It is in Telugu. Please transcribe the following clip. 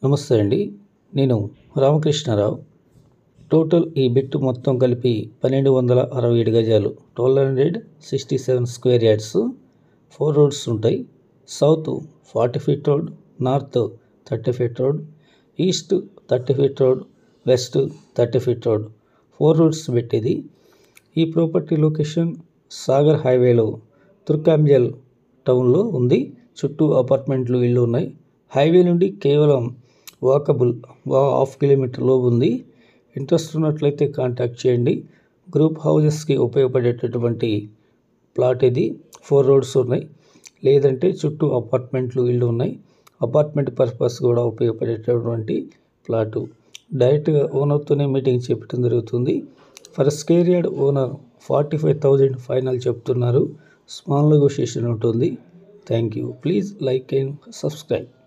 నమస్తే అండి నేను రామకృష్ణారావు టోటల్ ఈ బిట్ మొత్తం కలిపి పన్నెండు వందల అరవై ఏడు గజాలు twelve hundred sixty seven square yards four roads ఉంటాయి south forty feet road north thirty feet road east thirty feet road west thirty feet road four roads పెట్టేది ఈ ప్రాపర్టీ లొకేషన్ సాగర్ హైవేలో తుర్కాంజల్ టౌన్లో ఉంది చుట్టూ అపార్ట్మెంట్లు ఇళ్ళు ఉన్నాయి హైవే నుండి కేవలం వాకబుల్ హాఫ్ కిలోమీటర్లో ఉంది ఇంట్రెస్ట్ ఉన్నట్లయితే కాంటాక్ట్ చేయండి గ్రూప్ హౌజెస్కి ఉపయోగపడేటటువంటి ప్లాట్ ఇది ఫోర్ రోడ్స్ ఉన్నాయి లేదంటే చుట్టూ అపార్ట్మెంట్లు ఇళ్ళు ఉన్నాయి అపార్ట్మెంట్ పర్పస్ కూడా ఉపయోగపడేటటువంటి ప్లాటు డైరెక్ట్గా ఓనర్తోనే మీటింగ్ చెప్పడం జరుగుతుంది per square yard owner forty five thousand final చెప్తున్నారు స్మాల్ నెగోషియేషన్ ఉంటుంది thank you please like and subscribe